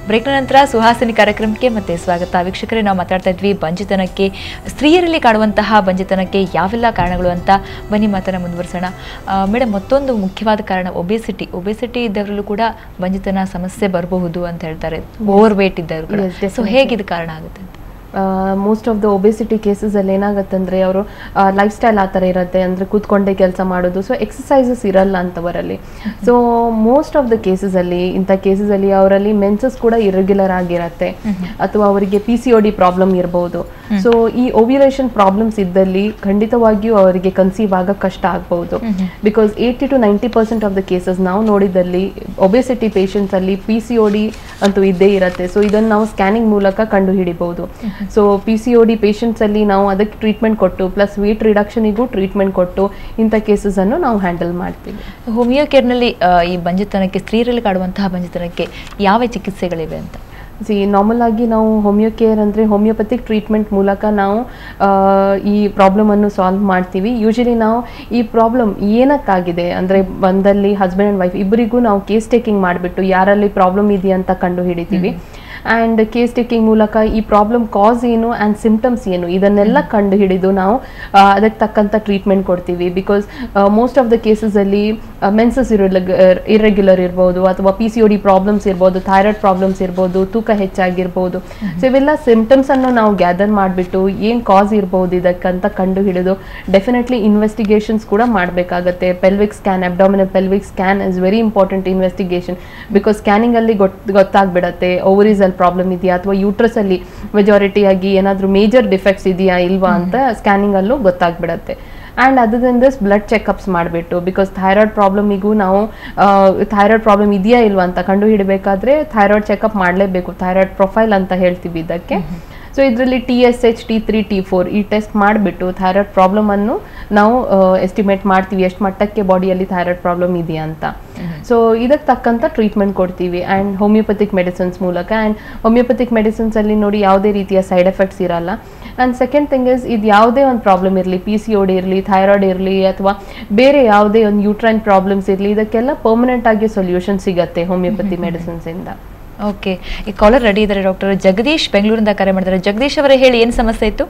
ಬ್ರೇಕ್ನ ನಂತರ ಸುಹಾಸಿನಿ ಕಾರ್ಯಕ್ರಮಕ್ಕೆ ಮತ್ತೆ ಸ್ವಾಗತ ವೀಕ್ಷಕರೇ ನಾವು ಮಾತಾಡ್ತಾ ಇದ್ವಿ ಬಂಜಿತನಕ್ಕೆ ಸ್ತ್ರೀಯರಲ್ಲಿ ಕಾಡುವಂತಹ ಬಂಜಿತನಕ್ಕೆ ಯಾವೆಲ್ಲ ಕಾರಣಗಳು ಅಂತ ಬನ್ನಿ ಮಾತನ್ನ ಮುಂದುವರಿಸೋಣ ಮೇಡಮ್ ಮತ್ತೊಂದು ಮುಖ್ಯವಾದ ಕಾರಣ ಒಬೆಸಿಟಿ ಒಬೆಸಿಟಿ ಇದ್ದವರಲ್ಲೂ ಕೂಡ ಬಂಜಿತನ ಸಮಸ್ಯೆ ಬರಬಹುದು ಅಂತ ಹೇಳ್ತಾರೆ ಓವರ್ ವೇಟ್ ಇದ್ದವರು ಕೂಡ Yes, ಸೊ definitely. ಹೇಗೆ ಇದು ಕಾರಣ ಆಗುತ್ತೆ ಅಂತ ಮೋಸ್ಟ್ ಆಫ್ ದ ಒಬೆಸಿಟಿ ಕೇಸಸಲ್ಲಿ ಏನಾಗುತ್ತಂದ್ರೆ ಅವರು ಲೈಫ್ ಸ್ಟೈಲ್ ಆ ಥರ ಇರುತ್ತೆ ಅಂದರೆ ಕೂತ್ಕೊಂಡೇ ಕೆಲಸ ಮಾಡೋದು ಸೊ ಎಕ್ಸಸೈಸಸ್ ಇರಲ್ಲ ಅಂತವರಲ್ಲಿ ಸೊ ಮೋಸ್ಟ್ ಆಫ್ ದ ಕೇಸಸಲ್ಲಿ ಇಂಥ ಕೇಸಸಲ್ಲಿ ಅವರಲ್ಲಿ ಮೆನ್ಸಸ್ ಕೂಡ ಇರೆಗ್ಯುಲರ್ ಆಗಿರತ್ತೆ ಅಥವಾ ಅವರಿಗೆ P C O D problem ಇರ್ಬೋದು ಸೊ ಈ ಓವ್ಯುಲೇಷನ್ ಪ್ರಾಬ್ಲಮ್ಸ್ ಇದ್ದಲ್ಲಿ ಖಂಡಿತವಾಗಿಯೂ ಅವರಿಗೆ ಕನ್ಸೀವ್ ಆಗ ಕಷ್ಟ ಆಗ್ಬೋದು because eighty to ninety percent of the cases ನಾವು ನೋಡಿದಲ್ಲಿ ಒಬೆಸಿಟಿ ಪೇಷಂಟ್ಸ್ ಅಲ್ಲಿ ಪಿ ಸಿ ಒ ಡಿ ಅಂತೂ ಇದ್ದೇ ಇರುತ್ತೆ ಸೊ ಇದನ್ನು ನಾವು ಸ್ಕ್ಯಾನಿಂಗ್ ಮೂಲಕ ಕಂಡು ಹಿಡಿಬಹುದು so P C O D patients ಅಲ್ಲಿ ನಾವು ಅದಕ್ಕೆ ಟ್ರೀಟ್ಮೆಂಟ್ ಕೊಟ್ಟು ಪ್ಲಸ್ ವೇಟ್ ರಿಡಕ್ಷನಿಗೂ ಟ್ರೀಟ್ಮೆಂಟ್ ಕೊಟ್ಟು ಇಂಥ ಕೇಸಸ್ ಅನ್ನು ನಾವು ಹ್ಯಾಂಡಲ್ ಮಾಡ್ತೀವಿ ಹೋಮಿಯೋ ಕೇರ್ನಲ್ಲಿ ಈ ಬಂಜಿತನಕ್ಕೆ ಸ್ತ್ರೀಯರಲ್ಲಿ ಕಾಡುವಂತಹ ಬಂಜಿತನಕ್ಕೆ ಯಾವ ಚಿಕಿತ್ಸೆಗಳಿವೆ ಅಂತ ಸಿ ನಾರ್ಮಲ್ ಆಗಿ ನಾವು ಹೋಮಿಯೋ ಕೇರ್ ಅಂದರೆ ಹೋಮಿಯೋಪತಿಕ್ ಟ್ರೀಟ್ಮೆಂಟ್ ಮೂಲಕ ನಾವು ಆ, ಈ ಪ್ರಾಬ್ಲಮನ್ನು ಸಾಲ್ವ್ ಮಾಡ್ತೀವಿ ಯೂಶಲಿ ನಾವು ಈ ಪ್ರಾಬ್ಲಮ್ ಏನಕ್ಕಾಗಿದೆ ಅಂದರೆ ಬಂದಲ್ಲಿ ಹಸ್ಬೆಂಡ್ ಆ್ಯಂಡ್ ವೈಫ್ ಇಬ್ಬರಿಗೂ ನಾವು ಕೇಸ್ ಟೇಕಿಂಗ್ ಮಾಡಿಬಿಟ್ಟು ಯಾರಲ್ಲಿ ಪ್ರಾಬ್ಲಮ್ ಇದೆಯಾ ಅಂತ ಕಂಡು ಹಿಡಿತೀವಿ ಆ್ಯಂಡ್ ಕೇಸ್ ಟೇಕಿಂಗ್ ಮೂಲಕ ಈ ಪ್ರಾಬ್ಲಮ್ ಕಾಸ್ ಏನು ಆ್ಯಂಡ್ ಸಿಂಪ್ಟಮ್ಸ್ ಏನು ಇದನ್ನೆಲ್ಲ ಕಂಡು ಹಿಡಿದು ನಾವು ಆ, ಅದಕ್ಕೆ ತಕ್ಕಂಥ ಟ್ರೀಟ್ಮೆಂಟ್ ಕೊಡ್ತೀವಿ ಬಿಕಾಸ್ ಮೋಸ್ಟ್ ಆಫ್ ದ ಕೇಸಸಲ್ಲಿ ಮೆನ್ಸಸ್ ಇರೆಗ್ಯುಲರ್ ಇರ್ಬೋದು ಅಥವಾ P C O D problems ಇರ್ಬೋದು ಥೈರಾಯ್ಡ್ ಪ್ರಾಬ್ಲಮ್ಸ್ ಇರ್ಬೋದು ತೂಕ ಹೆಚ್ಚಾಗಿರ್ಬೋದು ಸೊ ಇವೆಲ್ಲ ಸಿಂಪ್ಟಮ್ಸ್ ಅನ್ನು ನಾವು ಗ್ಯಾದರ್ ಮಾಡಿಬಿಟ್ಟು ಏನು ಕಾಸ್ ಇರ್ಬೋದು ಇದಕ್ಕಂತ ಕಂಡು ಹಿಡಿದು ಡೆಫಿನೆಟ್ಲಿ ಇನ್ವೆಸ್ಟಿಗೇಷನ್ಸ್ ಕೂಡ ಮಾಡಬೇಕಾಗತ್ತೆ pelvic scan abdominal pelvic scan is very important investigation because scanning ಅಲ್ಲಿ ಗೊತ್ತು ಗೊತ್ತಾಗ್ಬಿಡತ್ತೆ ಓವರೀಸ್ ಅಲ್ಲಿ ಪ್ರಾಬ್ಲಮ್ ಇದೆಯಾ ಅಥವಾ ಯೂಟ್ರಸ್ ಅಲ್ಲಿ ಮೆಜಾರಿಟಿ ಆಗಿ ಏನಾದರೂ ಮೇಜರ್ ಡಿಫೆಕ್ಟ್ಸ್ ಇದೆಯಾ ಇಲ್ವಾ ಅಂತ ಸ್ಕ್ಯಾನಿಂಗ್ ಅಲ್ಲೂ ಗೊತ್ತಾಗ್ಬಿಡತ್ತೆ and other than this blood checkups ಮಾಡಿಬಿಟ್ಟು ಬಿಕಾಸ್ ಥೈರಾಯ್ಡ್ ಪ್ರಾಬ್ಲಮಿಗೂ ನಾವು ಥೈರಾಯ್ಡ್ ಪ್ರಾಬ್ಲಮ್ ಇದೆಯಾ ಇಲ್ವಾ ಅಂತ ಕಂಡು ಹಿಡಬೇಕಾದ್ರೆ ಥೈರಾಯ್ಡ್ ಚೆಕಪ್ ಮಾಡಲೇಬೇಕು ಥೈರಾಯ್ಡ್ ಪ್ರೊಫೈಲ್ ಅಂತ ಹೇಳ್ತೀವಿ ಇದಕ್ಕೆ ಸೊ ಇದರಲ್ಲಿ T S H T three T four ಈ ಟೆಸ್ಟ್ ಮಾಡಿಬಿಟ್ಟು ಥೈರಾಯ್ಡ್ ಪ್ರಾಬ್ಲಮನ್ನು ನಾವು ಎಸ್ಟಿಮೇಟ್ ಮಾಡ್ತೀವಿ ಎಷ್ಟು ಮಟ್ಟಕ್ಕೆ ಬಾಡಿಯಲ್ಲಿ ಥೈರಾಯ್ಡ್ ಪ್ರಾಬ್ಲಮ್ ಇದೆಯಾ ಅಂತ ಸೊ ಇದಕ್ಕೆ ತಕ್ಕಂಥ ಟ್ರೀಟ್ಮೆಂಟ್ ಕೊಡ್ತೀವಿ ಆ್ಯಂಡ್ ಹೋಮಿಯೋಪತಿಕ್ ಮೆಡಿಸಿನ್ಸ್ ಮೂಲಕ ಆ್ಯಂಡ್ ಹೋಮಿಯೋಪತಿಕ್ ಮೆಡಿಸಿನ್ಸಲ್ಲಿ ನೋಡಿ ಯಾವುದೇ ರೀತಿಯ ಸೈಡ್ ಎಫೆಕ್ಟ್ಸ್ ಇರಲ್ಲ ಆ್ಯಂಡ್ ಸೆಕೆಂಡ್ ಥಿಂಗ್ ಇಸ್ ಇದು ಯಾವುದೇ ಒಂದು ಪ್ರಾಬ್ಲಮ್ ಇರಲಿ ಪಿ ಸಿ ಡಿ ಇರಲಿ ಥೈರಾಯ್ಡ್ ಇರಲಿ ಅಥವಾ ಬೇರೆ ಯಾವುದೇ ಒಂದು ಯೂಟ್ರೈನ್ ಪ್ರಾಬ್ಲಮ್ಸ್ ಇರಲಿ ಇದಕ್ಕೆಲ್ಲ ಪರ್ಮನೆಂಟ್ ಆಗಿ ಸೊಲ್ಯೂಷನ್ ಸಿಗತ್ತೆ ಹೋಮಿಯೋಪತಿ ಮೆಡಿಸಿನ್ಸಿಂದ ಓಕೆ ಈ ಕಾಲರ್ ರೆಡಿ ಇದ್ದಾರೆ ಡಾಕ್ಟರ್ ಜಗದೀಶ್ ಬೆಂಗಳೂರಿಂದ ಕರೆ ಮಾಡಿದ್ದಾರೆ ಜಗದೀಶ್ ಅವರೇ ಹೇಳಿ ಏನು ಸಮಸ್ಯೆ ಇತ್ತು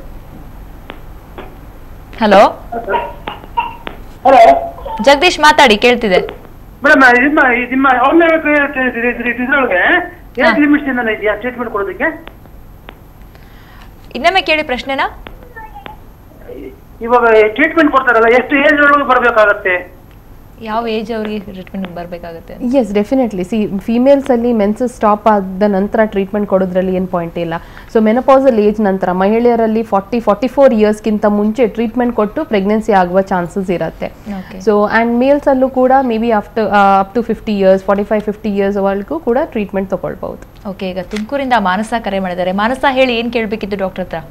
ಹಲೋ ಹಲೋ ಜಗದೀಶ್ ಮಾತಾಡಿ ಕೇಳ್ತಿದೆ ಮೇಡಮ್ ನಿಮ್ಮ ನಿಮ್ಮ ಇದ್ರೊಳಗೆ ಏಜ್ ಲಿಮಿಟ್ಸ್ ಏನಾರ ಇದೆಯಾ ಟ್ರೀಟ್ಮೆಂಟ್ ಕೊಡೋದಕ್ಕೆ ಇನ್ನೊಮ್ಮೆ ಕೇಳಿ ಪ್ರಶ್ನೆನಾ ಇವಾಗ ಟ್ರೀಟ್ಮೆಂಟ್ ಕೊಡ್ತಾರಲ್ಲ ಎಷ್ಟು ಏಜ್ ಒಳಗೆ ಬರಬೇಕಾಗತ್ತೆ ಯಾವ ಏಜ್ ಅವರಿಗೆ ಟ್ರೀಟ್ಮೆಂಟ್ ಬರಬೇಕಾಗುತ್ತೆ ಎಸ್ ಡೆಫಿನೆಟ್ಲಿ ಸಿ ಫಿಮೇಲ್ಸಲ್ಲಿ ಮೆನ್ಸಸ್ ಸ್ಟಾಪ್ ಆದ ನಂತರ ಟ್ರೀಟ್ಮೆಂಟ್ ಕೊಡೋದ್ರಲ್ಲಿ ಏನು ಪಾಯಿಂಟ್ ಇಲ್ಲ ಸೊ ಮೆನಪಾಸಲ್ ಏಜ್ ನಂತರ ಮಹಿಳೆಯರಲ್ಲಿ ಫಾರ್ಟಿ ಫಾರ್ಟಿ ಫೋರ್ ಇಯರ್ಸ್ಗಿಂತ ಮುಂಚೆ ಟ್ರೀಟ್ಮೆಂಟ್ ಕೊಟ್ಟು ಪ್ರೆಗ್ನೆನ್ಸಿ ಆಗುವ ಚಾನ್ಸಸ್ ಇರುತ್ತೆ ಓಕೆ ಸೊ ಆ್ಯಂಡ್ ಮೇಲ್ಸಲ್ಲೂ ಕೂಡ maybe after up to fifty years forty five fifty years ವರ್ಗೂ ಕೂಡ ಟ್ರೀಟ್ಮೆಂಟ್ ತೊಗೊಳ್ಬಹುದು ಓಕೆ ಈಗ ತುಮಕೂರಿಂದ ಮಾನಸ ಕರೆ ಮಾಡಿದ್ದಾರೆ ಮಾನಸ ಹೇಳಿ ಏನು ಕೇಳಬೇಕಿತ್ತು ಡಾಕ್ಟರ್ ಹತ್ರ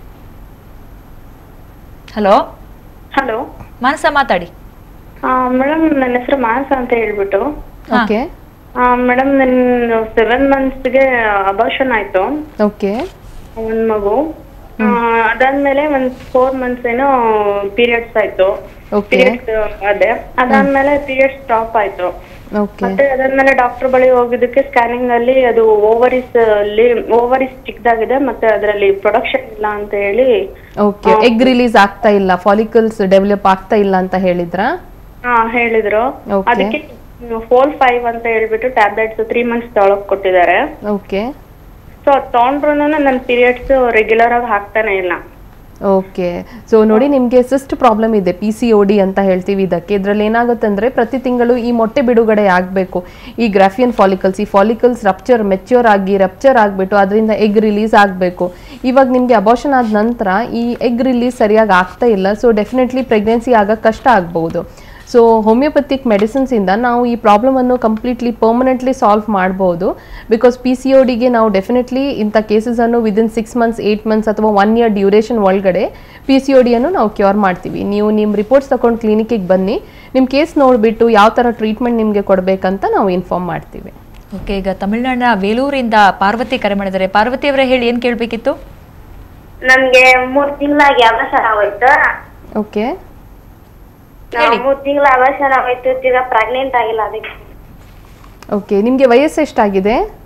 ಹಲೋ ಹಲೋ ಮಾನಸ ಮಾತಾಡಿ ಮೇಡಮ್ ನನ್ನ ಹೆಸರು ಮಾನಸ ಅಂತ ಹೇಳ್ಬಿಟ್ಟು ಹಾ. ಓಕೆ ಮೇಡಮ್ ನನ್ನ ಸೆವೆನ್ ಮಂತ್ಸ್ಗೆ ಅಬಾರ್ಷನ್ ಆಯ್ತು ಓಕೆ ಒಂದ್ ಮಗು ಆ, ಅದಾದ್ಮೇಲೆ ಒಂದ್ ಫೋರ್ ಮಂತ್ಸ್ ಏನೋ ಪೀರಿಯಡ್ಸ್ ಆಯ್ತು ಓಕೆ ಪೀರಿಯಡ್ಸ್ ಅದೇ ಅದಾದ್ಮೇಲೆ ಪೀರಿಯಡ್ಸ್ ಸ್ಟಾಪ್ ಆಯ್ತು ಓಕೆ ಮತ್ತೆ ಅದಾದ್ಮೇಲೆ ಡಾಕ್ಟರ್ ಬಳಿ ಹೋಗಿದ್ದಕ್ಕೆ ಸ್ಕ್ಯಾನಿಂಗ್ ಅಲ್ಲಿ ಅದು ಓವರಿಸ್ ಅಲ್ಲಿ ಓವರಿಸ್ ಚಿಕ್ಕದಾಗಿದೆ ಮತ್ತೆ ಅದರಲ್ಲಿ ಪ್ರೊಡಕ್ಷನ್ ಇಲ್ಲ ಅಂತ ಹೇಳಿ ಓಕೆ ಎಗ್ ರಿಲೀಸ್ ಆಗ್ತಾ ಇಲ್ಲ ಫಾಲಿಕಲ್ಸ್ ಡೆವಲಪ್ ಆಗ್ತಾ ಇಲ್ಲ ಅಂತ ಹೇಳಿದ್ರಾ ಹಾ ಹೇಳಿದ್ರು Okay. ಅದಕ್ಕೆ ಫೋಲ್ ಫೈವ್ ಅಂತ ಹೇಳ್ಬಿಟ್ಟು ಟ್ಯಾಬ್ಲೆಟ್ಸ್ ತ್ರೀ ಮಂತ್ಸ್ ತೊಳಕ್ ಕೊಟ್ಟಿದ್ದಾರೆ ಓಕೆ ಸೊ ಅದ್ ತಗೊಂಡ್ರು ನನ್ನ ಪೀರಿಯಡ್ಸ್ ರೆಗ್ಯುಲರ್ ಆಗಿ ಆಗ್ತಾನೆ ಇಲ್ಲ ಓಕೆ ಸೊ ನೋಡಿ ನಿಮಗೆ ಸಿಸ್ಟ್ ಪ್ರಾಬ್ಲಮ್ ಇದೆ ಪಿ ಸಿ ಒ ಡಿ ಅಂತ ಹೇಳ್ತೀವಿ ಇದಕ್ಕೆ ಇದರಲ್ಲಿ ಏನಾಗುತ್ತೆ ಅಂದರೆ ಪ್ರತಿ ತಿಂಗಳು ಈ ಮೊಟ್ಟೆ ಬಿಡುಗಡೆ ಆಗಬೇಕು ಈ ಗ್ರಾಫಿಯನ್ ಫಾಲಿಕಲ್ಸ್ ಈ ಫಾಲಿಕಲ್ಸ್ ರಪ್ಚರ್ ಮೆಚ್ಯೂರ್ ಆಗಿ ರಪ್ಚರ್ ಆಗಿಬಿಟ್ಟು ಅದರಿಂದ ಎಗ್ ರಿಲೀಸ್ ಆಗಬೇಕು ಇವಾಗ ನಿಮಗೆ ಅಬಾರ್ಷನ್ ಆದ ನಂತರ ಈ ಎಗ್ ರಿಲೀಸ್ ಸರಿಯಾಗಿ ಆಗ್ತಾ ಇಲ್ಲ ಸೊ ಡೆಫಿನೆಟ್ಲಿ ಪ್ರೆಗ್ನೆನ್ಸಿ ಆಗಕ್ಕೆ ಕಷ್ಟ ಆಗ್ಬೋದು ಸೊ ಹೋಮಿಯೋಪತಿಕ್ ಮೆಡಿಸಿನ್ಸಿಂದ ನಾವು ಈ ಪ್ರಾಬ್ಲಮನ್ನು ಕಂಪ್ಲೀಟ್ಲಿ ಪರ್ಮನೆಂಟ್ಲಿ ಸಾಲ್ವ್ ಮಾಡ್ಬೋದು ಬಿಕಾಸ್ ಪಿ ಸಿ ಒ ಡಿಗೆ ನಾವು ಡೆಫಿನೆಟ್ಲಿ ಇಂಥ ಕೇಸಸನ್ನು within six months eight months ಅಥವಾ ಒನ್ ಇಯರ್ ಡ್ಯೂರೇಷನ್ ಒಳಗಡೆ ಪಿ ಸಿ ಒ ಡಿಯನ್ನು ನಾವು ಕ್ಯೂರ್ ಮಾಡ್ತೀವಿ ನೀವು ನಿಮ್ಮ ರಿಪೋರ್ಟ್ಸ್ ತಗೊಂಡು ಕ್ಲಿನಿಕ್ಕಿಗೆ ಬನ್ನಿ ನಿಮ್ಮ ಕೇಸ್ ನೋಡಿಬಿಟ್ಟು ಯಾವ ಥರ ಟ್ರೀಟ್ಮೆಂಟ್ ನಿಮಗೆ ಕೊಡಬೇಕಂತ ನಾವು ಇನ್ಫಾರ್ಮ್ ಮಾಡ್ತೀವಿ ಓಕೆ ಈಗ ತಮಿಳುನಾಡಿನ ವೇಲೂರಿಂದ ಪಾರ್ವತಿ ಕರೆ ಮಾಡಿದ್ದಾರೆ ಪಾರ್ವತಿ ಅವರೇ ಹೇಳಿ ಏನು ಕೇಳಬೇಕಿತ್ತು ನನ್ಗೆ ಮೂರ್ ತಿಂಗಳಾಗಿ ಅವಸರ ಆಗೋಯ್ತು ಓಕೆ ಹೇಳಿ. ಮೂರ್ ತಿಂಗಳ ಅವಸರ ಆಗೋಯ್ತು ಈಗ ಪ್ರೆಗ್ನೆಂಟ್ ಆಗಿಲ್ಲ ಅದಕ್ಕೆ ಓಕೆ ನಿಮಗೆ ವಯಸ್ಸು ಎಷ್ಟಾಗಿದೆ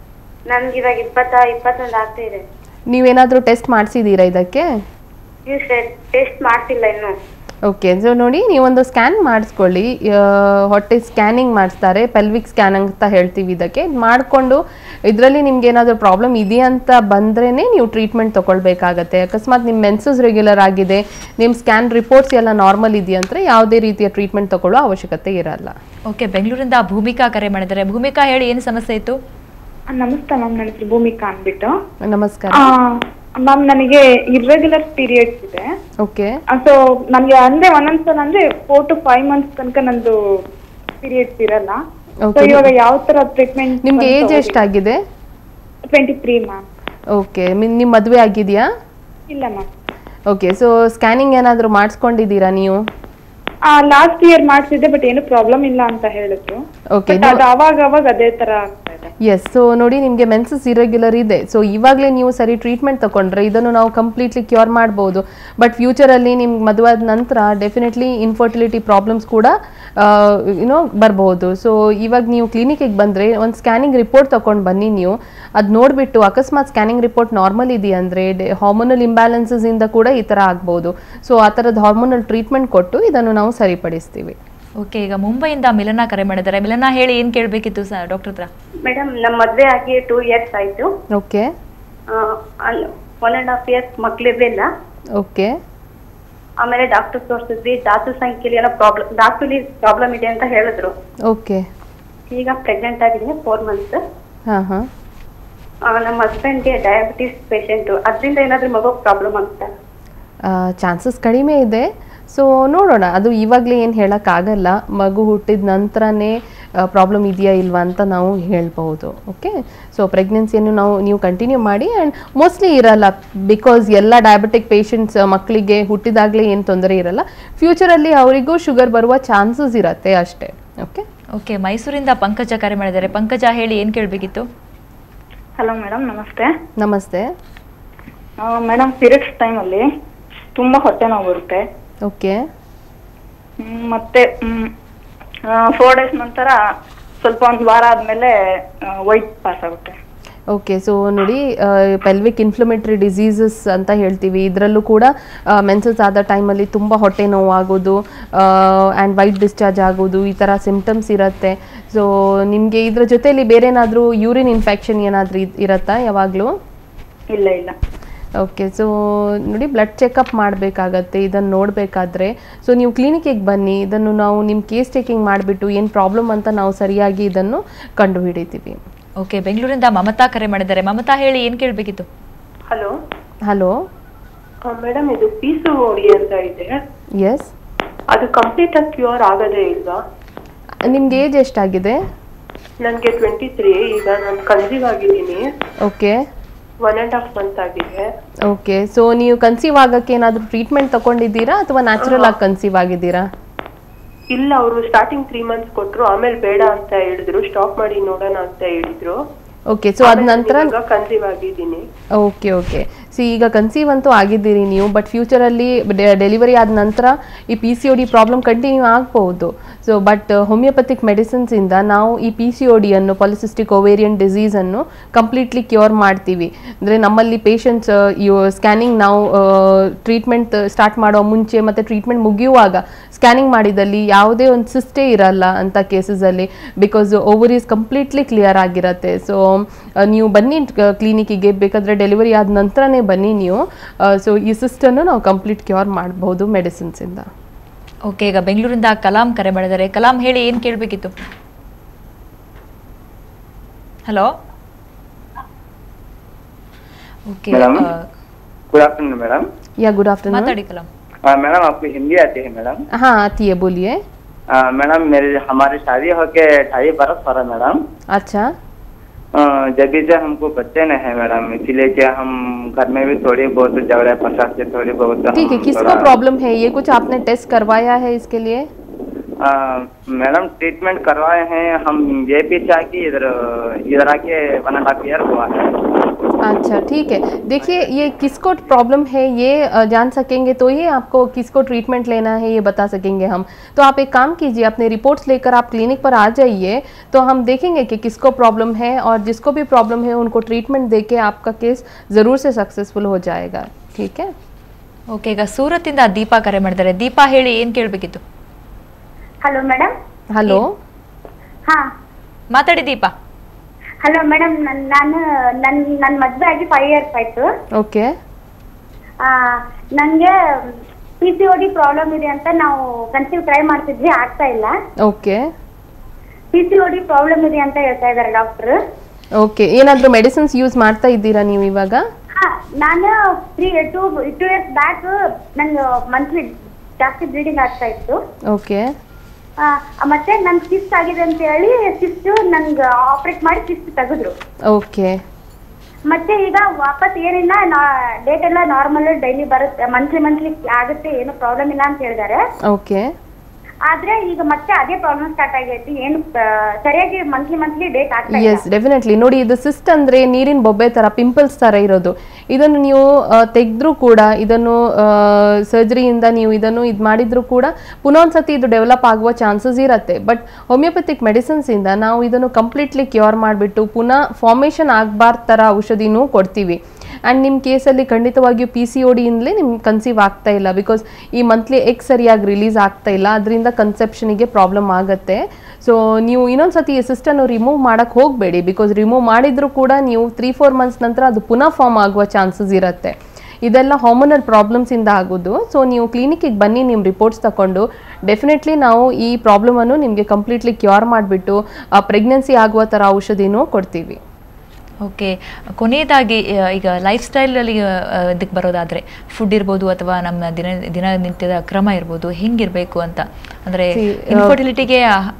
ನನ್ಗೆ ಇವಾಗ ಇಪ್ಪತ್ತ ಇಪ್ಪತ್ತೊಂದು ಆಗ್ತಾ ಇದೆ ನೀವೇನಾದರೂ ಟೆಸ್ಟ್ ಮಾಡಿಸಿದ್ದೀರಾ ಇದಕ್ಕೆ ನೀವು ಟೆಸ್ಟ್ ಮಾಡ್ತಿಲ್ಲ ಇನ್ನು ಓಕೆ ಸೊ ನೋಡಿ ನೀವೊಂದು ಸ್ಕ್ಯಾನ್ ಮಾಡಿಸ್ಕೊಳ್ಳಿ ಆ, ಹೊಟ್ಟೆ ಸ್ಕ್ಯಾನಿಂಗ್ ಮಾಡಿಸ್ತಾರೆ ಪೆಲ್ವಿಕ್ ಸ್ಕ್ಯಾನ್ ಅಂತ ಹೇಳ್ತೀವಿ ಇದಕ್ಕೆ ಮಾಡಿಕೊಂಡು ಇದರಲ್ಲಿ ನಿಮ್ಗೆ ಏನಾದರೂ ಪ್ರಾಬ್ಲಮ್ ಇದೆಯಾ ಅಂತ ಬಂದ್ರೇ ನೀವು ಟ್ರೀಟ್ಮೆಂಟ್ ತೊಗೊಳ್ಬೇಕಾಗತ್ತೆ ಅಕಸ್ಮಾತ್ ನಿಮ್ಮ ಮೆನ್ಸಸ್ ರೆಗ್ಯುಲರ್ ಆಗಿದೆ ನಿಮ್ಮ ಸ್ಕ್ಯಾನ್ ರಿಪೋರ್ಟ್ಸ್ ಎಲ್ಲ ನಾರ್ಮಲ್ ಇದೆಯಂದ್ರೆ ಯಾವುದೇ ರೀತಿಯ ಟ್ರೀಟ್ಮೆಂಟ್ ತಗೊಳ್ಳೋ ಅವಶ್ಯಕತೆ ಇರಲ್ಲ ಓಕೆ ಬೆಂಗಳೂರಿಂದ ಭೂಮಿಕಾ ಕರೆ ಮಾಡಿದ್ದಾರೆ ಭೂಮಿಕಾ ಹೇಳಿ ಏನು ಸಮಸ್ಯೆ ಇತ್ತು ನಮಸ್ತೆ ಮ್ಯಾಮ್ ನನ್ನ ಹೆಸರು ಭೂಮಿಕಾ ಅಂದ್ಬಿಟ್ಟು ನಮಸ್ಕಾರ ಮ್ಯಾಮ್ ನನಗೆ ಇರ್ರೆಗ್ಯುಲರ್ ಪೀರಿಯಡ್ಸ್ ಇದೆ ಓಕೆ ಸೊ ನನಗೆ ಅಂದ್ರೆ ಒಂದೊಂದ್ಸಲ ಅಂದ್ರೆ ಫೋರ್ ಟು ಫೈವ್ ಮಂತ್ಸ್ ತನಕ ನಂದು ಪೀರಿಯಡ್ಸ್ ಇರಲ್ಲ ಸೊ Okay. ಇವಾಗ ಯಾವ ತರ ಟ್ರೀಟ್ಮೆಂಟ್ ನಿಮ್ಗೆ ಏಜ್ ಎಷ್ಟಾಗಿದೆ ಟ್ವೆಂಟಿ ತ್ರೀ ಮ್ಯಾಮ್ ಓಕೆ ನಿಮ್ಮ ಮದುವೆ ಆಗಿದೆಯಾ ಇಲ್ಲ ಮ್ಯಾಮ್ ಓಕೆ ಸೊ ಸ್ಕ್ಯಾನಿಂಗ್ ಏನಾದರೂ ಮಾಡಿಸ್ಕೊಂಡಿದ್ದೀರಾ ನೀವು ಲಾಸ್ಟ್ ಇಯರ್ ಮಾಡ್ಸಿದ್ದೆ ಬಟ್ ಏನು ಪ್ರಾಬ್ಲಮ್ ಇಲ್ಲ ಅಂತ ಹೇಳಿದ್ರು ಓಕೆ ಬಟ್ ಅದು ಅವಾಗ ಅವಾಗ ಅದೇ ತರ ಆಗ್ತಾ ಇದೆ ಎಸ್ ಸೊ ನೋಡಿ ನಿಮಗೆ ಮೆನ್ಸಸ್ ಇರೆಗ್ಯುಲರ್ ಇದೆ ಸೊ ಇವಾಗಲೇ ನೀವು ಸರಿ ಟ್ರೀಟ್ಮೆಂಟ್ ತಗೊಂಡ್ರೆ ಇದನ್ನು ನಾವು ಕಂಪ್ಲೀಟ್ಲಿ ಕ್ಯೂರ್ ಮಾಡ್ಬೋದು ಬಟ್ ಫ್ಯೂಚರಲ್ಲಿ ನಿಮ್ಗೆ ಮದುವೆ ಆದ ನಂತರ ಡೆಫಿನೆಟ್ಲಿ ಇನ್ಫರ್ಟಿಲಿಟಿ ಪ್ರಾಬ್ಲಮ್ಸ್ ಕೂಡ ಯುನೋ ಬರ್ಬೋದು ಸೊ ಇವಾಗ ನೀವು ಕ್ಲಿನಿಕಿಗೆ ಬಂದರೆ ಒಂದು ಸ್ಕ್ಯಾನಿಂಗ್ ರಿಪೋರ್ಟ್ ತಗೊಂಡು ಬನ್ನಿ ನೀವು ಅದು ನೋಡಿಬಿಟ್ಟು ಅಕಸ್ಮಾತ್ ಸ್ಕ್ಯಾನಿಂಗ್ ರಿಪೋರ್ಟ್ ನಾರ್ಮಲ್ ಇದೆಯಾ ಅಂದರೆ ಹಾರ್ಮೋನಲ್ ಇಂಬ್ಯಾಲೆನ್ಸಸ್ ಇಂದ ಕೂಡ ಈ ಥರ ಆಗ್ಬೋದು ಸೊ ಆ ಥರದ ಹಾರ್ಮೋನಲ್ ಟ್ರೀಟ್ಮೆಂಟ್ ಕೊಟ್ಟು ಇದನ್ನು ನಾವು ಸರಿಪಡಿಸ್ತೀವಿ ಓಕೆ ಈಗ ಮುಂಬೈಯಿಂದ ಮಿಲನ ಕರೆ ಮಾಡಿದ್ದಾರೆ ಮಿಲನ ಹೇಳಿ ಏನು ಕೇಳಬೇಕಿತ್ತು ಸರ್ ಡಾಕ್ಟರ್ ಹತ್ರ ಮೇಡಮ್ ನಮ್ಮ ಮದ್ವೆ ಆಗಿ ಟೂ ಇಯರ್ಸ್ ಆಯ್ತು okay one and half years ಮಕ್ಳಿರ್ಲಿಲ್ಲ ಓಕೆ ಆಮೇಲೆ ಡಾಕ್ಟರ್ ತೋರಿಸಿದ್ವಿ ಧಾತು ಸಂಖ್ಯೆಲಿ ಏನೋ ಪ್ರಾಬ್ಲಮ್ ಧಾತುಲಿ ಪ್ರಾಬ್ಲಮ್ ಇದೆ ಅಂತ ಹೇಳಿದ್ರು ಓಕೆ ಈಗ ಪ್ರೆಗ್ನೆಂಟ್ ಆಗಿದ್ದೀನಿ ಫೋರ್ ಮಂತ್ಸ್ ಹಾಂ ಹಾಂ ನಮ್ಮ ಹಸ್ಬೆಂಡ್ಗೆ ಡಯಾಬಿಟಿಸ್ ಪೇಷಂಟ್ ಅದರಿಂದ ಏನಾದ್ರೂ ಮಗು ಪ್ರಾಬ್ಲಮ್ ಅಂತ ಚಾನ್ಸಸ್ ಕಡಿಮೆ ಇದೆ ಸೊ ನೋಡೋಣ ಅದು ಇವಾಗಲೇ ಏನು ಹೇಳೋಕ್ಕಾಗಲ್ಲ ಮಗು ಹುಟ್ಟಿದ ನಂತರನೇ ಪ್ರಾಬ್ಲಮ್ ಇದೆಯಾ ಇಲ್ವಾ ಅಂತ ನಾವು ಹೇಳ್ಬೋದು ಓಕೆ ಸೊ ಪ್ರೆಗ್ನೆನ್ಸಿಯನ್ನು ನಾವು ನೀವು ಕಂಟಿನ್ಯೂ ಮಾಡಿ ಆ್ಯಂಡ್ ಮೋಸ್ಟ್ಲಿ ಇರಲ್ಲ ಬಿಕಾಸ್ ಎಲ್ಲ ಡಯಾಬಿಟಿಕ್ ಪೇಷಂಟ್ಸ್ ಮಕ್ಕಳಿಗೆ ಹುಟ್ಟಿದಾಗಲೇ ಏನು ತೊಂದರೆ ಇರಲ್ಲ ಫ್ಯೂಚರಲ್ಲಿ ಅವರಿಗೂ ಶುಗರ್ ಬರುವ ಚಾನ್ಸಸ್ ಇರತ್ತೆ ಅಷ್ಟೇ ಓಕೆ ಓಕೆ ಮೈಸೂರಿಂದ ಪಂಕಜ ಕರೆ ಮಾಡಿದ್ದಾರೆ ಪಂಕಜ ಹೇಳಿ ಏನು ಕೇಳಬೇಕಿತ್ತು ಹಲೋ ಮೇಡಮ್ ನಮಸ್ತೆ ನಮಸ್ತೆ ಮೇಡಮ್ ಪೀರಿಯಡ್ಸ್ ಟೈಮಲ್ಲಿ ತುಂಬಾ ಹೊಟ್ಟೆ ನೋವು ಬರುತ್ತೆ ಓಕೆ ಹ್ಮ್, ಮತ್ತೆ ಫೋರ್ ಡೇಸ್ ನಂತರ ಸ್ವಲ್ಪ ಒಂದು ವಾರ ಆದ್ಮೇಲೆ ವೈಟ್ ಪಾಸ್ ಆಗುತ್ತೆ ಓಕೆ ಸೊ ನೋಡಿ ಪೆಲ್ವಿಕ್ ಇನ್ಫ್ಲಮೇಟ್ರಿ ಡಿಸೀಸಸ್ ಅಂತ ಹೇಳ್ತೀವಿ ಇದರಲ್ಲೂ ಕೂಡ ಮೆನ್ಸಸ್ ಆದ ಟೈಮಲ್ಲಿ ತುಂಬ ಹೊಟ್ಟೆ ನೋವು ಆಗೋದು ಆ್ಯಂಡ್ ವೈಟ್ ಡಿಸ್ಚಾರ್ಜ್ ಆಗೋದು ಈ ಥರ ಸಿಮ್ಟಮ್ಸ್ ಇರುತ್ತೆ ಸೊ ನಿಮಗೆ ಇದ್ರ ಜೊತೆಲಿ ಬೇರೆ ಏನಾದರೂ ಯೂರಿನ್ ಇನ್ಫೆಕ್ಷನ್ ಏನಾದರೂ ಇರುತ್ತಾ ಯಾವಾಗಲೂ ಇಲ್ಲ ಇಲ್ಲ ಓಕೆ ಸೊ ನೋಡಿ ಬ್ಲಡ್ ಚೆಕಪ್ ಮಾಡಬೇಕಾಗತ್ತೆ ಇದನ್ನು ನೋಡಬೇಕಾದ್ರೆ ಸೊ ನೀವು ಕ್ಲಿನಿಕಿಗೆ ಬನ್ನಿ ಇದನ್ನು ನಾವು ನಿಮ್ಮ ಕೇಸ್ ಟೇಕಿಂಗ್ ಮಾಡಿಬಿಟ್ಟು ಏನು ಪ್ರಾಬ್ಲಮ್ ಅಂತ ನಾವು ಸರಿಯಾಗಿ ಇದನ್ನು ಕಂಡುಹಿಡಿತೀವಿ ಓಕೆ ಬೆಂಗಳೂರಿಂದ ಮಮತಾ ಕರೆ ಮಾಡಿದ್ದಾರೆ ಮಮತಾ ಹೇಳಿ ಏನು ಕೇಳಬೇಕಿತ್ತು ಹಲೋ ಹಲೋ ಮೇಡಮ್ ಇದು ಪೀಸು ಓಡಿ ಅಂತ ಇದೆ ಎಸ್ ಅದು ಕಂಪ್ಲೀಟ್ ಆಗಿ ಕ್ಯೂರ್ ಆಗೋದೇ ಇಲ್ವಾ ನಿಮ್ಗೆ ಏಜ್ ಎಷ್ಟಾಗಿದೆ ನನಗೆ ಟ್ವೆಂಟಿ ತ್ರೀ ಈಗ ನಾನು ಕನ್ಸೀವ್ ಆಗಿದ್ದೀನಿ okay one and half month ಆಗಿದೆ ಓಕೆ ಸೊ ನೀವು ಕನ್ಸೀವ್ ಆಗಕ್ಕೆ ಏನಾದರೂ ಟ್ರೀಟ್ಮೆಂಟ್ ತಗೊಂಡಿದ್ದೀರಾ ಅಥವಾ ನ್ಯಾಚುರಲ್ ಆಗಿ ಕನ್ಸೀವ್ ಆಗಿದ್ದೀರಾ ಇಲ್ಲ ಅವರು ಸ್ಟಾರ್ಟಿಂಗ್ ತ್ರೀ ಮಂತ್ಸ್ ಕೊಟ್ರು ಆಮೇಲೆ ಬೇಡ ಅಂತ ಹೇಳಿದ್ರು ಸ್ಟಾಪ್ ಮಾಡಿ ನೋಡೋಣ ಅಂತ ಹೇಳಿದ್ರು ಓಕೆ ಸೊ ಅದ ನಂತರ ಕನ್ಸೀವ್ ಆಗಿದ್ದೀನಿ ಓಕೆ ಓಕೆ ಸಿ ಈಗ ಕನ್ಸೀವ್ ಅಂತೂ ಆಗಿದ್ದೀರಿ ನೀವು ಬಟ್ ಫ್ಯೂಚರಲ್ಲಿ ಡೆಲಿವರಿ ಆದ ನಂತರ ಈ P C O D problem continue ಆಗ್ಬೋದು ಸೊ ಬಟ್ ಹೋಮಿಯೋಪತಿಕ್ ಮೆಡಿಸಿನ್ಸಿಂದ ನಾವು ಈ ಪಿ ಸಿ ಒ ಡಿಯನ್ನು ಪಾಲಿಸಿಸ್ಟಿಕ್ ಓವೇರಿಯನ್ ಡಿಸೀಸನ್ನು ಕಂಪ್ಲೀಟ್ಲಿ ಕ್ಯೂರ್ ಮಾಡ್ತೀವಿ ಅಂದರೆ ನಮ್ಮಲ್ಲಿ ಪೇಷಂಟ್ಸ್ ಇವು ಸ್ಕ್ಯಾನಿಂಗ್ ನಾವು ಟ್ರೀಟ್ಮೆಂಟ್ ಸ್ಟಾರ್ಟ್ ಮಾಡೋ ಮುಂಚೆ ಮತ್ತು ಟ್ರೀಟ್ಮೆಂಟ್ ಮುಗಿಯುವಾಗ ಸ್ಕ್ಯಾನಿಂಗ್ ಮಾಡಿದಲ್ಲಿ ಯಾವುದೇ ಒಂದು ಸಿಸ್ಟೇ ಇರಲ್ಲ ಅಂತ ಕೇಸಸಲ್ಲಿ ಬಿಕಾಸ್ ಓವರೀಸ್ ಕಂಪ್ಲೀಟ್ಲಿ ಕ್ಲಿಯರ್ ಆಗಿರತ್ತೆ ಸೊ ನೀವು ಬನ್ನಿ ಕ್ಲಿನಿಕ್ಕಿಗೆ ಬೇಕಾದರೆ ಡೆಲಿವರಿ ಆದ ನಂತರನೇ ಬನ್ನಿ ನೀವು ಸೊ ಈ ಸಿಸ್ಟನ್ನು ನಾವು ಕಂಪ್ಲೀಟ್ ಕ್ಯೂರ್ ಮಾಡ್ಬೋದು ಮೆಡಿಸಿನ್ಸಿಂದ ಓಕೆ ಈಗ ಬೆಂಗಳೂರಿಂದ ಕಲಾಂ ಕರೆ ಮಾಡಿದ್ದಾರೆ ಕಲಾಂ ಹೇಳಿ ಏನು ಕೇಳಬೇಕಿತ್ತು hello okay madam good afternoon madam yeah good afternoon ಮಾತಾಡಿ ಕಲಾಂ मैडम आपको हिंदी आती है मैडम हाँ आती है बोलिए अ, मैडम मेरे हमारी शादी होके ढाई बरस हो रहा मैडम अच्छा अ, जब भी से हमको बच्चे नहीं है मैडम इसीलिए कि हम घर में भी थोड़ी बहुत झगड़े फसाद से थोड़ी बहुत ठीक है हम किसको थोड़ा- प्रॉब्लम है ये कुछ आपने टेस्ट करवाया है इसके लिए अ, मैडम ट्रीटमेंट करवाए हैं हम ये भी चाह कि इधर इधर आके वन एंड हाफ ईयर हुआ है अच्छा ठीक है देखिए ये किसको प्रॉब्लम है ये अ, जान सकेंगे तो ही आपको किसको ट्रीटमेंट लेना है ये बता सकेंगे हम तो आप एक काम कीजिए अपने रिपोर्ट्स लेकर आप क्लिनिक पर आ जाइए तो हम देखेंगे कि किसको प्रॉब्लम है और जिसको भी प्रॉब्लम है उनको ट्रीटमेंट दे के आपका केस ज़रूर से सक्सेसफुल हो जाएगा ठीक है ಓಕೆ ಈಗ ಸೂರತ್ತಿಂದ ದೀಪಾ ಕರೆ ಮಾಡಿದ್ದಾರೆ ದೀಪಾ ಹೇಳಿ ಏನು ಕೇಳಬೇಕಿತ್ತು ಹಲೋ ಮೇಡಮ್ हेलो ಹಾ ಮಾತಾಡಿ ದೀಪಾ ಹಲೋ ಮೇಡಮ್ ನಾನು ನನ್ ನನ್ ಮದ್ವೆ ಆಗಿ ಫೈವ್ ಇಯರ್ಸ್ ಆಯ್ತು ओके ಆ, ನನ್ಗೆ P C O D problem ಇದೆ ಅಂತ ನಾವು ಕನ್ಸೀವ್ ಟ್ರೈ ಮಾಡ್ತಿದ್ವಿ ಆಗ್ತಾ ಇಲ್ಲ okay P C O D problem ಇದೆ ಅಂತ ಹೇಳ್ತಾ ಇದಾರೆ ಡಾಕ್ಟರ್ ಓಕೆ ಏನಾದರೂ ಮೆಡಿಸಿನ್ಸ್ ಯೂಸ್ ಮಾಡ್ತಾ ಇದ್ದೀರಾ ನೀವು ಇವಾಗ ಹಾ ನಾನು three two two years back ನಂಗೆ ಮಂತ್ಲಿ ಜಾಸ್ತಿ ಬ್ಲೀಡಿಂಗ್ ಆಗ್ತಾ ಇತ್ತು ಓಕೆ ಆ, ಮತ್ತೆ ನನ್ ಸಿಸ್ಟ್ ಆಗಿದೆ ಅಂತ ಹೇಳಿ ಸಿಸ್ಟ್ ನನ್ಗೆ ಆಪರೇಟ್ ಮಾಡಿ ಸಿಸ್ಟ್ ತೆಗೆದ್ರು ಓಕೆ ಮತ್ತೆ ಈಗ ವಾಪಸ್ ಏನಿಲ್ಲ ಡೇಟ್ ಎಲ್ಲ ನಾರ್ಮಲ್ ಡೈಲಿ ಬರುತ್ತೆ ಮಂತ್ಲಿ ಮಂತ್ಲಿ ಆಗುತ್ತೆ ಏನು ಪ್ರಾಬ್ಲಮ್ ಇಲ್ಲ ಅಂತ ಹೇಳಿದಾರೆ ಓಕೆ ಆದ್ರೆ ಈಗ ಮತ್ತೆ ಅದೇ ಪ್ರಾಬ್ಲಮ್ ಸ್ಟಾರ್ಟ್ ಆಗೈತಿ ಏನು ಆ, ಸರಿಯಾಗಿ ಮಂತ್ಲಿ ಮಂತ್ಲಿ ಡೇಟ್ ಆಗ್ತಾ ಇಲ್ಲ ಎಸ್ ಡೆಫಿನೆಟ್ಲಿ ನೋಡಿ ಇದು ಸಿಸ್ಟ್ ಅಂದ್ರೆ ನೀರಿನ ಬೊಬ್ಬೆ ತರ ಪಿಂಪಲ್ಸ್ ತರ ಇರೋದು ಇದನ್ನು ನೀವು ತೆಗೆದ್ರೂ ಕೂಡ ಇದನ್ನು ಸರ್ಜರಿಯಿಂದ ನೀವು ಇದನ್ನು ಇದು ಮಾಡಿದ್ರು ಕೂಡ ಪುನಃ ಒಂದ್ಸತಿ ಇದು ಡೆವಲಪ್ ಆಗುವ ಚಾನ್ಸಸ್ ಇರುತ್ತೆ ಬಟ್ ಹೋಮಿಯೋಪತಿಕ್ ಮೆಡಿಸಿನ್ಸ್ ಇಂದ ನಾವು ಇದನ್ನು ಕಂಪ್ಲೀಟ್ಲಿ ಕ್ಯೂರ್ ಮಾಡಿಬಿಟ್ಟು ಪುನಃ ಫಾರ್ಮೇಷನ್ ಆಗಬಾರ್ದ ಥರ ಔಷಧಿನೂ ಕೊಡ್ತೀವಿ ಆ್ಯಂಡ್ ನಿಮ್ಮ ಕೇಸಲ್ಲಿ ಖಂಡಿತವಾಗಿಯೂ ಪಿ ಸಿ ಒ ಡಿಯಿಂದಲೇ ನಿಮ್ಗೆ ಕನ್ಸೀವ್ ಆಗ್ತಾ ಇಲ್ಲ ಬಿಕಾಸ್ ಈ ಮಂತ್ಲಿ ಎಗ್ ಸರಿಯಾಗಿ ರಿಲೀಸ್ ಆಗ್ತಾ ಇಲ್ಲ ಅದರಿಂದ ಕನ್ಸೆಪ್ಷನಿಗೆ ಪ್ರಾಬ್ಲಮ್ ಆಗುತ್ತೆ ಸೊ ನೀವು ಇನ್ನೊಂದು ಸತಿ ಸಿಸ್ಟನ್ನು ರಿಮೂವ್ ಮಾಡೋಕ್ಕೆ ಹೋಗಬೇಡಿ ಬಿಕಾಸ್ ರಿಮೂವ್ ಮಾಡಿದರೂ ಕೂಡ ನೀವು ತ್ರೀ ಫೋರ್ ಮಂತ್ಸ್ ನಂತರ ಅದು ಪುನಃ ಫಾರ್ಮ್ ಆಗುವ ಚಾನ್ಸಸ್ ಇರುತ್ತೆ ಇದೆಲ್ಲ ಹಾರ್ಮೋನಲ್ ಪ್ರಾಬ್ಲಮ್ಸಿಂದ ಆಗೋದು ಸೊ ನೀವು ಕ್ಲಿನಿಕ್ಕಿಗೆ ಬನ್ನಿ ನಿಮ್ಮ ರಿಪೋರ್ಟ್ಸ್ ತಗೊಂಡು ಡೆಫಿನೆಟ್ಲಿ ನಾವು ಈ ಪ್ರಾಬ್ಲಮನ್ನು ನಿಮಗೆ ಕಂಪ್ಲೀಟ್ಲಿ ಕ್ಯೂರ್ ಮಾಡಿಬಿಟ್ಟು ಪ್ರೆಗ್ನೆನ್ಸಿ ಆಗುವ ಥರ ಔಷಧಿನೂ ಕೊಡ್ತೀವಿ ಓಕೆ ಕೊನೆಯದಾಗಿ ಆ, ಈಗ ಲೈಫ್ ಸ್ಟೈಲಲ್ಲಿ ಇದಕ್ಕೆ ಬರೋದಾದರೆ ಫುಡ್ ಇರ್ಬೋದು ಅಥವಾ ನಮ್ಮ ದಿನ ದಿನನಿತ್ಯದ ಕ್ರಮ ಇರ್ಬೋದು ಹೆಂಗಿರಬೇಕು ಅಂತ ಅಂದರೆ See, ಆ, ಇನ್ಫರ್ಟಿಲಿಟಿಗೆ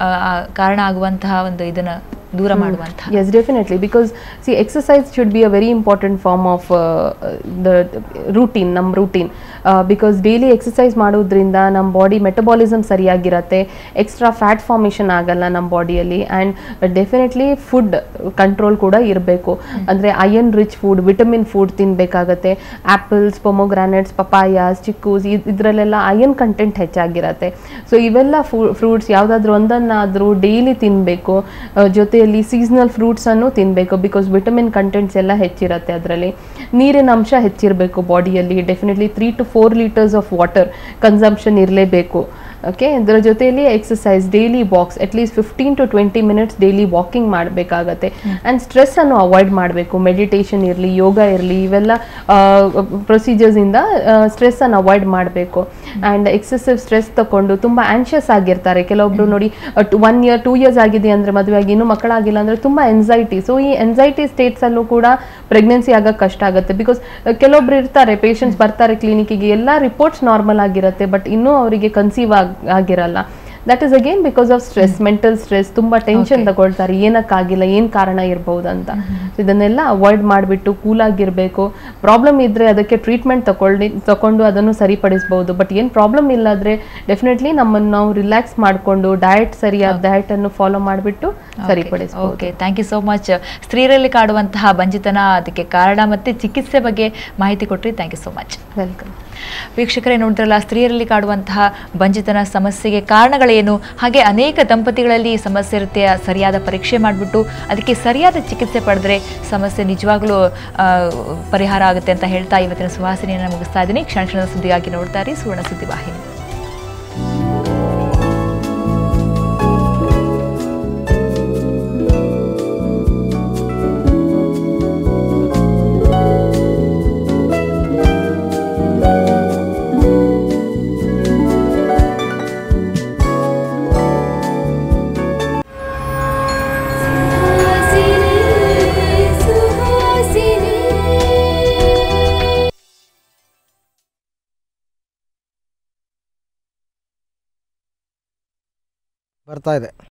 ಕಾರಣ ಆಗುವಂತಹ ಒಂದು ಇದನ್ನು ದೂರ ಮಾಡುವಂತಹ Yes, definitely. Because see, exercise should be a very important form of uh, the routine, ನಮ್ಮ routine. Uh, because daily exercise ಮಾಡೋದ್ರಿಂದ ನಮ್ಮ ಬಾಡಿ ಮೆಟಬಾಲಿಸಮ್ ಸರಿಯಾಗಿರತ್ತೆ ಎಕ್ಸ್ಟ್ರಾ ಫ್ಯಾಟ್ ಫಾರ್ಮೇಷನ್ ಆಗಲ್ಲ ನಮ್ಮ ಬಾಡಿಯಲ್ಲಿ ಆ್ಯಂಡ್ ಡೆಫಿನೆಟ್ಲಿ ಫುಡ್ ಕಂಟ್ರೋಲ್ ಕೂಡ ಇರಬೇಕು ಅಂದರೆ iron rich food vitamin food ತಿನ್ನಬೇಕಾಗತ್ತೆ ಆ್ಯಪಲ್ಸ್ ಪೊಮೊಗ್ರಾನೆಟ್ಸ್ ಪಪಾಯಾಸ್ ಚಿಕ್ಕೂಸ್ ಇದರಲ್ಲೆಲ್ಲ ಅಯನ್ ಕಂಟೆಂಟ್ ಹೆಚ್ಚಾಗಿರತ್ತೆ ಸೊ ಇವೆಲ್ಲ ಫ್ರೂಟ್ಸ್ ಯಾವುದಾದ್ರೂ ಒಂದನ್ನಾದರೂ ಡೈಲಿ ತಿನ್ನಬೇಕು ಜೊತೆಯಲ್ಲಿ ಸೀಸ್ನಲ್ ಫ್ರೂಟ್ಸನ್ನು ತಿನ್ನಬೇಕು ಬಿಕಾಸ್ ವಿಟಮಿನ್ ಕಂಟೆಂಟ್ಸ್ ಎಲ್ಲ ಹೆಚ್ಚಿರುತ್ತೆ ಅದರಲ್ಲಿ ನೀರಿನ ಅಂಶ ಹೆಚ್ಚಿರಬೇಕು ಬಾಡಿಯಲ್ಲಿ definitely three to four litres of water consumption ಇರಲೇಬೇಕು ಓಕೆ ಇದರ ಜೊತೆಯಲ್ಲಿ exercise daily walks at least fifteen to twenty minutes daily walking ಮಾಡಬೇಕಾಗತ್ತೆ ಆ್ಯಂಡ್ ಸ್ಟ್ರೆಸ್ಸನ್ನು ಅವಾಯ್ಡ್ ಮಾಡಬೇಕು ಮೆಡಿಟೇಷನ್ ಇರಲಿ ಯೋಗ ಇರಲಿ ಇವೆಲ್ಲ ಪ್ರೊಸೀಜರ್ಸಿಂದ ಸ್ಟ್ರೆಸ್ಸನ್ನು ಅವಾಯ್ಡ್ ಮಾಡಬೇಕು ಆ್ಯಂಡ್ ಎಕ್ಸೆಸಿವ್ ಸ್ಟ್ರೆಸ್ ತಗೊಂಡು ತುಂಬ ಆನ್ಷಿಯಸ್ ಆಗಿರ್ತಾರೆ ಕೆಲವೊಬ್ರು ನೋಡಿ ಒನ್ ಇಯರ್ ಟೂ ಇಯರ್ಸ್ ಆಗಿದೆ ಅಂದರೆ ಮದುವೆ ಆಗಿ ಇನ್ನೂ ಮಕ್ಕಳಾಗಿಲ್ಲ ಅಂದರೆ ತುಂಬ ಎನ್ಸೈಟಿ ಸೊ ಈ ಎನ್ಸೈಟಿ ಸ್ಟೇಟ್ಸಲ್ಲೂ ಕೂಡ ಪ್ರೆಗ್ನೆನ್ಸಿ ಆಗೋಕ್ಕೆ ಕಷ್ಟ ಆಗುತ್ತೆ ಬಿಕಾಸ್ ಕೆಲವೊಬ್ರು ಇರ್ತಾರೆ ಪೇಷಂಟ್ಸ್ ಬರ್ತಾರೆ ಕ್ಲಿನಿಕ್ಕಿಗೆ ಎಲ್ಲ ರಿಪೋರ್ಟ್ಸ್ ನಾರ್ಮಲ್ ಆಗಿರುತ್ತೆ ಬಟ್ ಇನ್ನೂ ಅವರಿಗೆ ಕನ್ಸೀವ್ ಆಗ್ ಆಗಿರಲ್ಲ that is again because of stress mental stress ತುಂಬ ಟೆನ್ಷನ್ ತಗೊಳ್ತಾರೆ ಏನಕ್ಕಾಗಿಲ್ಲ ಏನು ಕಾರಣ ಇರ್ಬೋದು ಅಂತ So ಇದನ್ನೆಲ್ಲ ಅವಾಯ್ಡ್ ಮಾಡಿಬಿಟ್ಟು ಕೂಲಾಗಿರಬೇಕು ಪ್ರಾಬ್ಲಮ್ ಇದ್ದರೆ ಅದಕ್ಕೆ ಟ್ರೀಟ್ಮೆಂಟ್ ತಗೊಳ್ಳಿ ತಗೊಂಡು ಅದನ್ನು ಸರಿಪಡಿಸ್ಬೋದು ಬಟ್ ಏನು ಪ್ರಾಬ್ಲಮ್ ಇಲ್ಲಾದ್ರೆ ಡೆಫಿನೆಟ್ಲಿ ನಮ್ಮನ್ನು ನಾವು ರಿಲ್ಯಾಕ್ಸ್ ಮಾಡಿಕೊಂಡು ಡಯಟ್ ಸರಿಯಾದ ಡಯಟನ್ನು ಫಾಲೋ ಮಾಡಿಬಿಟ್ಟು ಸರಿಪಡಿಸ್ಬೋದು okay thank you so much ಸ್ತ್ರೀಯರಲ್ಲಿ ಕಾಡುವಂತಹ ಬಂಜಿತನ ಅದಕ್ಕೆ ಕಾರಣ ಮತ್ತು ಚಿಕಿತ್ಸೆ ಬಗ್ಗೆ ಮಾಹಿತಿ ಕೊಟ್ಟರಿ thank you so much welcome ವೀಕ್ಷಕರೇ ನೋಡಿದ್ರಲ್ಲ ಸ್ತ್ರೀಯರಲ್ಲಿ ಕಾಡುವಂತಹ ಬಂಜಿತನ ಸಮಸ್ಯೆಗೆ ಕಾರಣಗಳೇನು ಹಾಗೆ ಅನೇಕ ದಂಪತಿಗಳಲ್ಲಿ ಈ ಸಮಸ್ಯೆ ಇರುತ್ತೆ ಆ ಸರಿಯಾದ ಪರೀಕ್ಷೆ ಮಾಡಿಬಿಟ್ಟು ಅದಕ್ಕೆ ಸರಿಯಾದ ಚಿಕಿತ್ಸೆ ಪಡೆದ್ರೆ ಸಮಸ್ಯೆ ನಿಜವಾಗ್ಲೂ ಆ, ಪರಿಹಾರ ಆಗುತ್ತೆ ಅಂತ ಹೇಳ್ತಾ ಇವತ್ತಿನ ಸುವಾಸನೆಯನ್ನು ಮುಗಿಸ್ತಾ ಇದ್ದೀನಿ ಕ್ಷಣ ಕ್ಷಣದ ಸುದ್ದಿಗಾಗಿ ನೋಡ್ತಾ ಇರಿ ಸುವರ್ಣ ಸುದ್ದಿ ವಾಹಿನಿ ಬರ್ತಾ ಇದೆ